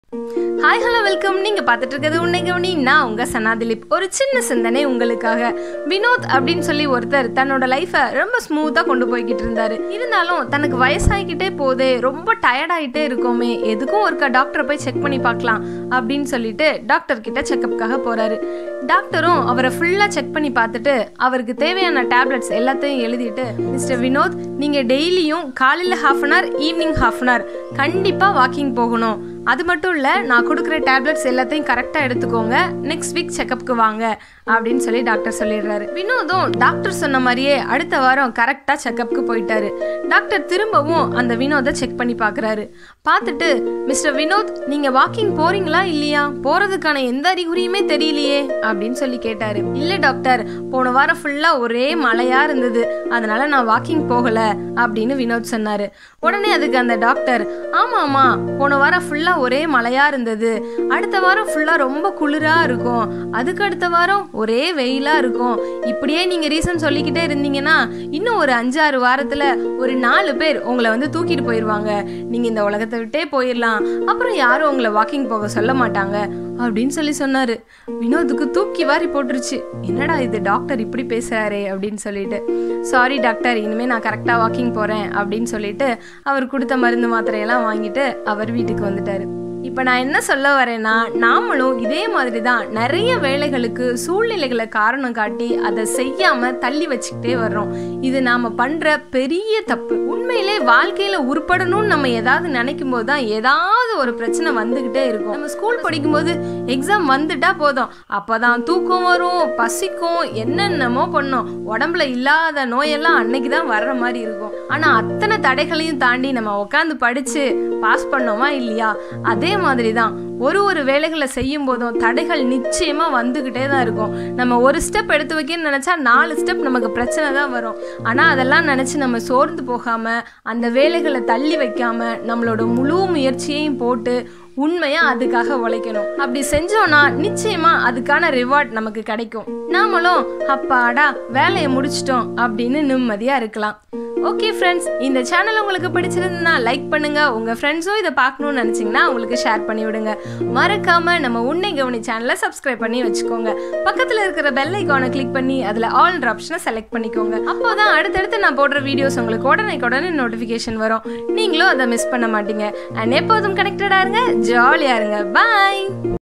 hi hello welcome நீங்கள் பார்த்துட்டு இருக்கிறது உன்னை கவனி நான் உங்கள் சனா திலீப் ஒரு சின்ன சிந்தனை உங்களுக்காக வினோத் அப்படின்னு சொல்லி ஒருத்தர் தன்னோட லைஃப்பை ரொம்ப ஸ்மூத்தாக கொண்டு போய்கிட்டு இருந்தாரு இருந்தாலும் தனக்கு வயசாகிக்கிட்டே போதே ரொம்ப டயர்டாயிட்டே இருக்கோமே எதுக்கும் ஒருக்கா டாக்டரை போய் செக் பண்ணி பார்க்கலாம் அப்படின்னு சொல்லிட்டு டாக்டர் கிட்ட செக்கப்புக்காக போறாரு டாக்டரும் அவரை ஃபுல்லாக செக் பண்ணி பார்த்துட்டு அவருக்கு தேவையான டேப்லெட்ஸ் எல்லாத்தையும் எழுதிட்டு மிஸ்டர் வினோத் நீங்கள் டெய்லியும் காலையில் half an hour evening half an hour கண்டிப்பாக வாக்கிங் போகணும் அது மட்டும் இல்லை நான் கொடுக்குற டேப்லெட்ஸ் எல்லாத்தையும் கரெக்டாக எடுத்துக்கோங்க நெக்ஸ்ட் வீக் செக்கப்புக்கு வாங்க அப்படின்னு சொல்லி டாக்டர் சொல்லிடுறாரு வினோதும் டாக்டர் சொன்ன மாதிரியே அடுத்த வாரம் கரெக்டாக செக்கப்புக்கு போயிட்டாரு டாக்டர் திரும்பவும் அந்த வினோதை செக் பண்ணி பார்க்குறாரு பார்த்துட்டு மிஸ்டர் வினோத் நீங்கள் வாக்கிங் போறீங்களா இல்லையா போகிறதுக்கான எந்த அறிகுறியுமே தெரியலையே அப்படின்னு சொல்லி கேட்டாரு இல்லை டாக்டர் போன வாரம் ஃபுல்லாக ஒரே மழையாக இருந்தது அதனால நான் வாக்கிங் போகலை அப்படின்னு வினோத் சொன்னார் உடனே அதுக்கு அந்த டாக்டர் ஆமாம் ஆமாம் போன வாரம் ஃபுல்லாக ஒரே மழையாக இருந்தது அடுத்த வாரம் ஃபுல்லாக ரொம்ப குளிராக இருக்கும் அதுக்கு அடுத்த வாரம் ஒரே வெயிலாக இருக்கும் இப்படியே நீங்கள் ரீசன் சொல்லிக்கிட்டே இருந்தீங்கன்னா இன்னும் ஒரு அஞ்சாறு வாரத்தில் ஒரு நாலு பேர் உங்களை வந்து தூக்கிட்டு போயிடுவாங்க நீங்கள் இந்த உலகத்தை விட்டே போயிடலாம் அப்புறம் யாரும் உங்களை வாக்கிங் போக சொல்ல மாட்டாங்க அப்படின்னு சொல்லி சொன்னாரு வினோத்துக்கு தூக்கி வாரி போட்டுருச்சு என்னடா இது டாக்டர் இப்படி பேசுறாரே அப்படின்னு சொல்லிட்டு சாரி டாக்டர் இனிமே நான் கரெக்டாக வாக்கிங் போறேன் அப்படின்னு சொல்லிட்டு அவர் கொடுத்த மருந்து மாத்திரையெல்லாம் வாங்கிட்டு அவர் வீட்டுக்கு வந்துட்டாரு இப்போ நான் என்ன சொல்ல வரேன்னா நாமளும் இதே மாதிரி தான் நிறைய வேலைகளுக்கு சூழ்நிலைகளை காரணம் காட்டி அதை செய்யாமல் தள்ளி வச்சுக்கிட்டே வர்றோம் இது நாம் பண்ணுற பெரிய தப்பு உண்மையிலே வாழ்க்கையில் உருப்படணும்னு நம்ம ஏதாவது நினைக்கும் போது தான் ஏதாவது ஒரு பிரச்சனை வந்துக்கிட்டே இருக்கும் நம்ம ஸ்கூல் படிக்கும்போது எக்ஸாம் வந்துட்டா போதும் அப்போ தான் தூக்கம் வரும் பசிக்கும் என்னென்னமோ பண்ணும் உடம்புல இல்லாத நோயெல்லாம் அன்னைக்கு தான் வர்ற மாதிரி இருக்கும் ஆனால் அத்தனை தடைகளையும் தாண்டி நம்ம உட்காந்து படித்து பாஸ் பண்ணோமா இல்லையா அதே மாதிரி தான் ஒரு ஒரு வேலைகளை செய்யும் போதும் தடைகள் நிச்சயமா வந்துகிட்டே தான் இருக்கும் நம்ம ஒரு ஸ்டெப் எடுத்து வைக்கணும்னு நினைச்சா நாலு ஸ்டெப் நமக்கு பிரச்சனை தான் வரும் ஆனா அதெல்லாம் நினைச்சு நம்ம சோர்ந்து போகாம அந்த வேலைகளை தள்ளி வைக்காம நம்மளோட முழு முயற்சியையும் போட்டு உண்மையா அதுக்காக உழைக்கணும் அப்படி செஞ்சோம்னா நிச்சயமா அதுக்கான ரிவார்ட் நமக்கு கிடைக்கும் நாமளும் அப்பாடா வேலையை முடிச்சிட்டோம் அப்படின்னு நிம்மதியா இருக்கலாம் ஓகே ஃப்ரெண்ட்ஸ் இந்த சேனல் உங்களுக்கு பிடிச்சிருந்ததுன்னா லைக் பண்ணுங்க உங்க ஃப்ரெண்ட்ஸும் இதை பார்க்கணும்னு நினைச்சீங்கன்னா உங்களுக்கு ஷேர் பண்ணி விடுங்க மறக்காம நம்ம உன்னை கவனி சேனலை சப்ஸ்கிரைப் பண்ணி வச்சுக்கோங்க பக்கத்துல இருக்கிற பெல் ஐக்கானை கிளிக் பண்ணி அதுல ஆல் ஆப்ஷனை செலக்ட் பண்ணிக்கோங்க அப்போதான் அடுத்தடுத்து நான் போடுற வீடியோஸ் உங்களுக்கு உடனே உடனே நோட்டிஃபிகேஷன் வரும் நீங்களும் அதை மிஸ் பண்ண மாட்டீங்க அண்ட் எப்போதும் கனெக்டடா இருங்க ஜாலியா இருங்க பாய்